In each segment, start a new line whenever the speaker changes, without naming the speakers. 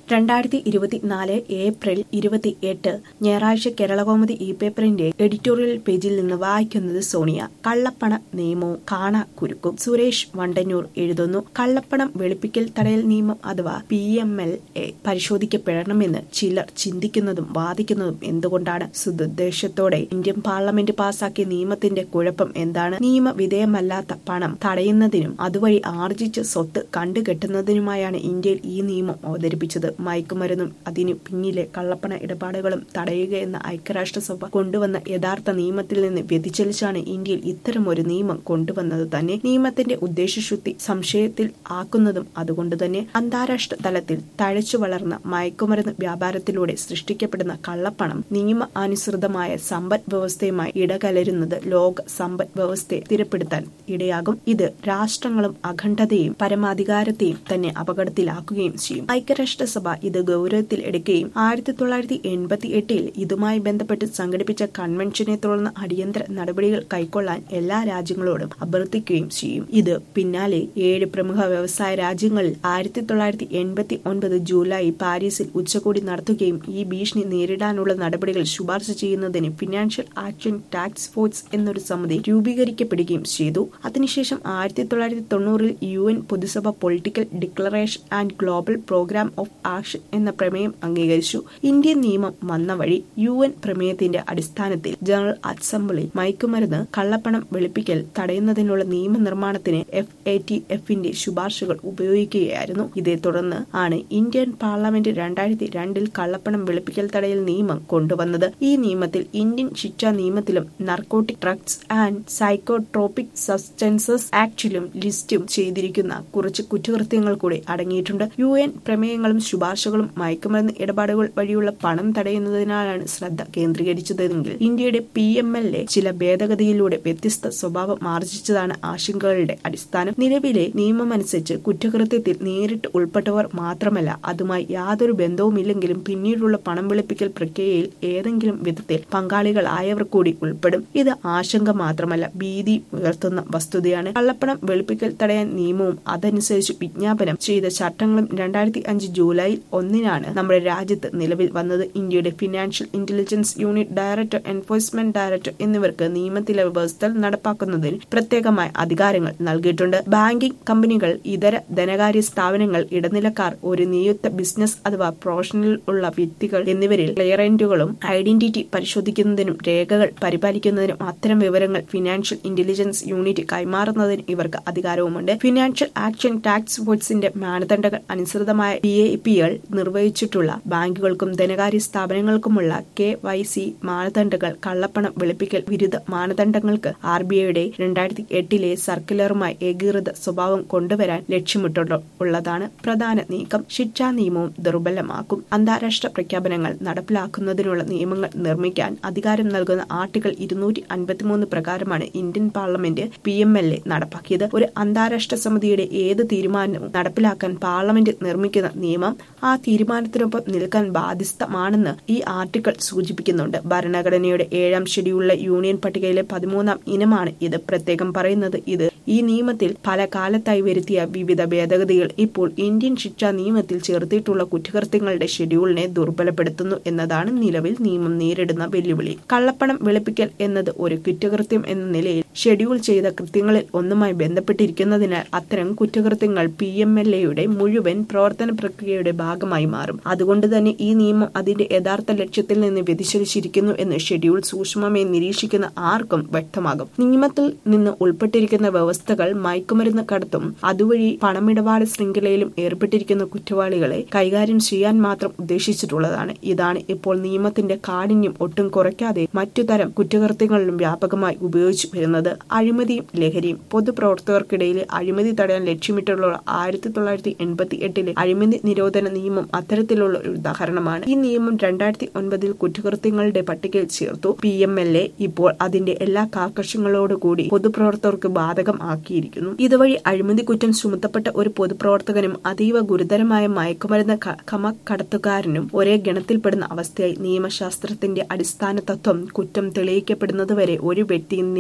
രണ്ടായിരത്തി ഇരുപത്തിനാല് ഏപ്രിൽ ഇരുപത്തി എട്ട് ഞായറാഴ്ച കേരളകൗമുദി ഇ പേപ്പറിന്റെ എഡിറ്റോറിയൽ പേജിൽ നിന്ന് വായിക്കുന്നത് സോണിയ കള്ളപ്പണ നിയമവും കാണാ കുരുക്കും സുരേഷ് വണ്ടന്നൂർ എഴുതുന്നു കള്ളപ്പണം വെളുപ്പിക്കൽ തടയൽ നിയമം അഥവാ പി എം എൽ എ പരിശോധിക്കപ്പെടണമെന്ന് ചിലർ ചിന്തിക്കുന്നതും വാദിക്കുന്നതും എന്തുകൊണ്ടാണ് സുദുദ്ദേശത്തോടെ ഇന്ത്യൻ പാർലമെന്റ് പാസാക്കിയ നിയമത്തിന്റെ കുഴപ്പം എന്താണ് നിയമവിധേയമല്ലാത്ത പണം തടയുന്നതിനും അതുവഴി ആർജിച്ച സ്വത്ത് കണ്ടുകെട്ടുന്നതിനുമായാണ് ഇന്ത്യയിൽ ഈ നിയമം അവതരിപ്പിച്ചത് മയക്കുമരുന്നും അതിനു പിന്നിലെ കള്ളപ്പണ ഇടപാടുകളും തടയുകയെന്ന ഐക്യരാഷ്ട്രസഭ കൊണ്ടുവന്ന യഥാർത്ഥ നിയമത്തിൽ നിന്ന് വ്യതിചലിച്ചാണ് ഇന്ത്യയിൽ ഇത്തരം ഒരു നിയമം കൊണ്ടുവന്നത് തന്നെ നിയമത്തിന്റെ ഉദ്ദേശശുദ്ധി സംശയത്തിൽ ആക്കുന്നതും അതുകൊണ്ട് തന്നെ അന്താരാഷ്ട്ര തലത്തിൽ തഴച്ചു വളർന്ന മയക്കുമരുന്ന് വ്യാപാരത്തിലൂടെ സൃഷ്ടിക്കപ്പെടുന്ന കള്ളപ്പണം നിയമ അനുസൃതമായ സമ്പദ് വ്യവസ്ഥയുമായി ഇടകലരുന്നത് ലോക സമ്പദ് വ്യവസ്ഥയെ സ്ഥിരപ്പെടുത്താൻ ഇടയാകും ഇത് രാഷ്ട്രങ്ങളും അഖണ്ഡതയും പരമാധികാരത്തെയും തന്നെ അപകടത്തിലാക്കുകയും ചെയ്യും ഐക്യരാഷ്ട്രസഭ ഇത് ഗൗരവത്തിൽ എടുക്കുകയും ആയിരത്തി തൊള്ളായിരത്തി എൺപത്തി എട്ടിൽ ഇതുമായി ബന്ധപ്പെട്ട് സംഘടിപ്പിച്ച കൺവെൻഷനെ തുടർന്ന് അടിയന്തര നടപടികൾ കൈക്കൊള്ളാൻ എല്ലാ രാജ്യങ്ങളോടും അഭ്യർത്ഥിക്കുകയും ചെയ്യും ഇത് പിന്നാലെ ഏഴ് പ്രമുഖ വ്യവസായ രാജ്യങ്ങളിൽ ആയിരത്തി തൊള്ളായിരത്തി എൺപത്തി ഒൻപത് ജൂലൈ പാരീസിൽ ഉച്ചകോടി നടത്തുകയും ഈ ഭീഷണി നേരിടാനുള്ള നടപടികൾ ശുപാർശ ചെയ്യുന്നതിന് ഫിനാൻഷ്യൽ ആക്ഷൻ ടാക്സ് ഫോഴ്സ് എന്നൊരു സമിതി രൂപീകരിക്കപ്പെടുകയും ചെയ്തു അതിനുശേഷം ആയിരത്തി തൊള്ളായിരത്തി തൊണ്ണൂറിൽ യു എൻ പൊതുസഭ political declaration and global programme of action എന്ന പ്രമേയം അംഗീകരിച്ചു ഇന്ത്യൻ നിയമം വന്ന വഴി യു എൻ പ്രമേയത്തിന്റെ അടിസ്ഥാനത്തിൽ ജനറൽ അസംബ്ലി മയക്കുമരുന്ന് കള്ളപ്പണം വെളുപ്പിക്കൽ തടയുന്നതിനുള്ള നിയമനിർമ്മാണത്തിന് എഫ് എ ടി എഫിന്റെ ശുപാർശകൾ ഉപയോഗിക്കുകയായിരുന്നു ഇതേ തുടർന്ന് ആണ് ഇന്ത്യൻ പാർലമെന്റ് രണ്ടായിരത്തി രണ്ടിൽ കള്ളപ്പണം വെളുപ്പിക്കൽ തടയൽ നിയമം കൊണ്ടുവന്നത് ഈ നിയമത്തിൽ ഇന്ത്യൻ ശിക്ഷാ നിയമത്തിലും narcotic drugs and psychotropic substances ആക്ടിലും ലിസ്റ്റും ചെയ്തിരിക്കുന്ന കുറച്ച് കുറ്റകൃത്യങ്ങൾ കൂടി അടങ്ങിയിട്ടുണ്ട് യു എൻ പ്രമേയങ്ങളും ശുപാർശകളും മയക്കുമരുന്ന് ഇടപാടുകൾ വഴിയുള്ള പണം തടയുന്നതിനാലാണ് ശ്രദ്ധ കേന്ദ്രീകരിച്ചതെങ്കിൽ ഇന്ത്യയുടെ പി എം എൽ എ ചില ഭേദഗതിയിലൂടെ വ്യത്യസ്ത സ്വഭാവം ആർജിച്ചതാണ് ആശങ്കകളുടെ അടിസ്ഥാനം നിലവിലെ നിയമമനുസരിച്ച് കുറ്റകൃത്യത്തിൽ നേരിട്ട് ഉൾപ്പെട്ടവർ മാത്രമല്ല അതുമായി യാതൊരു ബന്ധവുമില്ലെങ്കിലും പിന്നീടുള്ള പണം വെളുപ്പിക്കൽ പ്രക്രിയയിൽ ഏതെങ്കിലും വിധത്തിൽ പങ്കാളികളായവർ കൂടി ഉൾപ്പെടും ഇത് ആശങ്ക മാത്രമല്ല ഭീതി ഉയർത്തുന്ന വസ്തുതയാണ് കള്ളപ്പണം വെളുപ്പിക്കൽ തടയാൻ നിയമവും അതനുസരിച്ച് വിജ്ഞാപനം ചെയ്ത ചട്ടങ്ങളും രണ്ടായിരത്തി അഞ്ച് ജൂലൈ ഒന്നിനാണ് നമ്മുടെ രാജ്യത്ത് നിലവിൽ വന്നത് ഇന്ത്യയുടെ financial intelligence unit director enforcement director എന്നിവർക്ക് നിയമത്തിലെ വ്യവസ്ഥ നടപ്പാക്കുന്നതിന് പ്രത്യേകമായ അധികാരങ്ങൾ നൽകിയിട്ടുണ്ട് ബാങ്കിംഗ് കമ്പനികൾ ഇതര ധനകാര്യ സ്ഥാപനങ്ങൾ ഇടനിലക്കാർ ഒരു നിയുക്ത ബിസിനസ് അഥവാ പ്രൊഫഷണൽ ഉള്ള വ്യക്തികൾ എന്നിവരിൽ ക്ലിയറന്റുകളും ഐഡന്റിറ്റി പരിശോധിക്കുന്നതിനും രേഖകൾ പരിപാലിക്കുന്നതിനും അത്തരം വിവരങ്ങൾ ഫിനാൻഷ്യൽ ഇന്റലിജൻസ് യൂണിറ്റ് കൈമാറുന്നതിന് ഇവർക്ക് അധികാരവുമുണ്ട് ഫിനാൻഷ്യൽ ആക്ഷൻ ടാക്സ് ഫോഴ്സിന്റെ മാനദണ്ഡങ്ങൾ അനുസൃതമായ പി എ പികൾ നിർവഹിച്ചിട്ടുള്ള ബാങ്കുകൾക്കും ധനകാര്യ സ്ഥാപനങ്ങൾക്കുമുള്ള കെ വൈ സി മാനദണ്ഡങ്ങൾ കള്ളപ്പണം വെളുപ്പിക്കൽ വിരുദ്ധ മാനദണ്ഡങ്ങൾക്ക് ആർ ബി ഐയുടെ രണ്ടായിരത്തി എട്ടിലെ സർക്കുലറുമായി ഏകീകൃത സ്വഭാവം കൊണ്ടുവരാൻ ലക്ഷ്യമിട്ടുള്ളതാണ് പ്രധാന നീക്കം ശിക്ഷാ നിയമവും ദുർബലമാക്കും അന്താരാഷ്ട്ര പ്രഖ്യാപനങ്ങൾ നടപ്പിലാക്കുന്നതിനുള്ള നിയമങ്ങൾ നിർമ്മിക്കാൻ അധികാരം നൽകുന്ന ആർട്ടിക്കിൾ ഇരുന്നൂറ്റി അൻപത്തിമൂന്ന് പ്രകാരമാണ് Indian parliament P M L A നടപ്പാക്കിയത് ഒരു അന്താരാഷ്ട്ര സമിതിയുടെ ഏത് തീരുമാനവും നടപ്പിലാക്കാൻ പാർലമെന്റ് നിർമ്മിക്കുന്ന നിയമം ആ തീരുമാനത്തിനൊപ്പം നിൽക്കാൻ ബാധ്യസ്ഥമാണെന്ന് ഈ ആർട്ടിക്കിൾ സൂചിപ്പിക്കുന്നുണ്ട് ഭരണഘടനയുടെ ഏഴാം ഷെഡ്യൂളിലെ യൂണിയൻ പട്ടികയിലെ പതിമൂന്നാം ഇനമാണ് ഇത് പ്രത്യേകം പറയുന്നത് ഇത് ഈ നിയമത്തിൽ പല കാലത്തായി വരുത്തിയ വിവിധ ഭേദഗതികൾ ഇപ്പോൾ ഇന്ത്യൻ ശിക്ഷാ നിയമത്തിൽ ചേർത്തിട്ടുള്ള കുറ്റകൃത്യങ്ങളുടെ ഷെഡ്യൂളിനെ ദുർബലപ്പെടുത്തുന്നു എന്നതാണ് നിലവിൽ നിയമം നേരിടുന്ന വെല്ലുവിളി കള്ളപ്പണം വെളുപ്പിക്കൽ എന്നത് ഒരു കുറ്റകൃത്യം എന്ന നിലയിൽ ഷെഡ്യൂൾ ചെയ്ത കൃത്യങ്ങളിൽ ഒന്നുമായി ബന്ധപ്പെട്ടിരിക്കുന്നതിനാൽ അത്തരം കുറ്റകൃത്യങ്ങൾ പി എം എൽ എയുടെ മുഴുവൻ പ്രവർത്തന പ്രക്രിയയുടെ ഭാഗമായി മാറും അതുകൊണ്ട് തന്നെ ഈ നിയമം അതിന്റെ യഥാർത്ഥ ലക്ഷ്യത്തിൽ നിന്ന് വ്യതിചലിച്ചിരിക്കുന്നു എന്ന് ഷെഡ്യൂൾ സൂക്ഷ്മമായി നിരീക്ഷിക്കുന്ന ആർക്കും വ്യക്തമാകും നിയമത്തിൽ നിന്ന് ഉൾപ്പെട്ടിരിക്കുന്ന വ്യവസ്ഥകൾ മയക്കുമരുന്ന് കടത്തും അതുവഴി പണമിടപാട് ശൃംഖലയിലും ഏർപ്പെട്ടിരിക്കുന്ന കുറ്റവാളികളെ കൈകാര്യം ചെയ്യാൻ മാത്രം ഉദ്ദേശിച്ചിട്ടുള്ളതാണ് ഇതാണ് ഇപ്പോൾ നിയമത്തിന്റെ കാഠിന്യം ഒട്ടും കുറയ്ക്കാതെ മറ്റു തരം കുറ്റകൃത്യങ്ങളിലും വ്യാപകമായി ഉപയോഗിച്ചു വരുന്നത് അഴിമതിയും ലഹരിയും പൊതുപ്രവർത്തകർക്കിടയിൽ അഴിമതി തടയാൻ ലക്ഷ്യമിട്ടുള്ള ആയിരത്തി തൊള്ളായിരത്തി എൺപത്തി എട്ടിലെ അഴിമതി നിരോധന നിയമം അത്തരത്തിലുള്ള ഒരു ഉദാഹരണമാണ് ഈ നിയമം രണ്ടായിരത്തി ഒൻപതിൽ കുറ്റകൃത്യങ്ങളുടെ പട്ടികയിൽ ചേർത്തു പി എം എൽ എ ഇപ്പോൾ അതിന്റെ എല്ലാ കാർക്കശ്യങ്ങളോടുകൂടി പൊതുപ്രവർത്തകർക്ക് ബാധകം ആക്കിയിരിക്കുന്നു ഇതുവഴി അഴിമതി കുറ്റം ചുമത്തപ്പെട്ട ഒരു പൊതുപ്രവർത്തകനും അതീവ ഗുരുതരമായ മയക്കുമരുന്ന് കമക്കടത്തുകാരനും ഒരേ ഗണത്തിൽപ്പെടുന്ന അവസ്ഥയായി നിയമശാസ്ത്രത്തിന്റെ അടിസ്ഥാന തത്വം കുറ്റം തെളിയിക്കപ്പെടുന്നതുവരെ ഒരു വ്യക്തി നിരപരാധി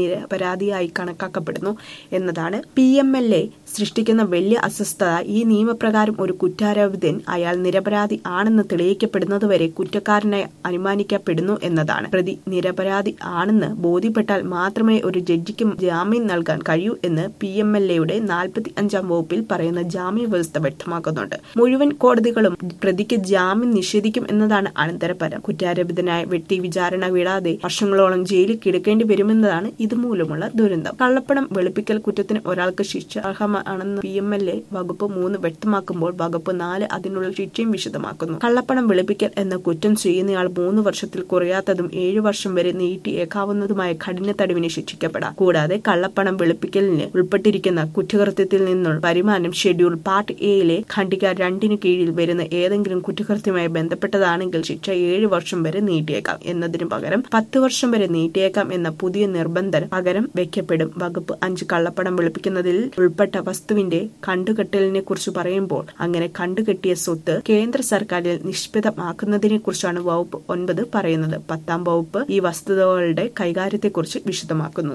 നിരപരാധിയായി കണക്കാക്കപ്പെടുന്നു എന്നതാണ് പി എം എൽ എ സൃഷ്ടിക്കുന്ന വലിയ അസ്വസ്ഥത ഈ നിയമപ്രകാരം ഒരു കുറ്റാരോപിതൻ അയാൾ നിരപരാധി ആണെന്ന് തെളിയിക്കപ്പെടുന്നതുവരെ കുറ്റക്കാരനായി അനുമാനിക്കപ്പെടുന്നു എന്നതാണ് പ്രതി നിരപരാധി ആണെന്ന് ബോധ്യപ്പെട്ടാൽ മാത്രമേ ഒരു ജഡ്ജിക്ക് ജാമ്യം നൽകാൻ കഴിയൂ എന്ന് പി എം എൽ എയുടെ നാൽപ്പത്തി അഞ്ചാം വകുപ്പിൽ പറയുന്ന ജാമ്യ വ്യവസ്ഥ വ്യക്തമാക്കുന്നുണ്ട് മുഴുവൻ കോടതികളും പ്രതിക്ക് ജാമ്യം നിഷേധിക്കും എന്നതാണ് അനന്തരഫലം കുറ്റാരോപിതനായ വ്യക്തി വിചാരണ വിടാതെ വർഷങ്ങളോളം ജയിലിൽ കിടക്കേണ്ടി വരുമെന്നതാണ് ഇതുമൂലമുള്ള ദുരന്തം കള്ളപ്പണം വെളുപ്പിക്കൽ കുറ്റത്തിന് ഒരാൾക്ക് ശിക്ഷ അർഹമാണെന്ന് പി എം എൽ എ വകുപ്പ് മൂന്ന് വ്യക്തമാക്കുമ്പോൾ വകുപ്പ് നാല് അതിനുള്ള ശിക്ഷയും വിശദമാക്കുന്നു കള്ളപ്പണം വെളുപ്പിക്കൽ എന്ന കുറ്റം ചെയ്യുന്നയാൾ മൂന്ന് വർഷത്തിൽ കുറയാത്തതും ഏഴു വർഷം വരെ നീട്ടിയേക്കാവുന്നതുമായ കഠിന തടവിന് ശിക്ഷിക്കപ്പെടാം കൂടാതെ കള്ളപ്പണം വെളുപ്പിക്കലിന് ഉൾപ്പെട്ടിരിക്കുന്ന കുറ്റകൃത്യത്തിൽ നിന്നുള്ള വരുമാനം ഷെഡ്യൂൾ പാർട്ട് എയിലെ ഖണ്ഡിക രണ്ടിന് കീഴിൽ വരുന്ന ഏതെങ്കിലും കുറ്റകൃത്യവുമായി ബന്ധപ്പെട്ടതാണെങ്കിൽ ശിക്ഷ ഏഴ് വർഷം വരെ നീട്ടിയേക്കാം എന്നതിനു പകരം പത്ത് വർഷം വരെ നീട്ടിയേക്കാം എന്ന പുതിയ നിർബന്ധം പകരം വയ്ക്കപ്പെടും വകുപ്പ് അഞ്ച് കള്ളപ്പണം വെളുപ്പിക്കുന്നതിൽ ഉൾപ്പെട്ട വസ്തുവിന്റെ കണ്ടുകെട്ടലിനെ കുറിച്ച് പറയുമ്പോൾ അങ്ങനെ കണ്ടുകെട്ടിയ സ്വത്ത് കേന്ദ്ര സർക്കാരിൽ നിഷ്പിതമാക്കുന്നതിനെ കുറിച്ചാണ് വകുപ്പ് ഒൻപത് പറയുന്നത് പത്താം വകുപ്പ് ഈ വസ്തുതകളുടെ കൈകാര്യത്തെക്കുറിച്ച് വിശദമാക്കുന്നു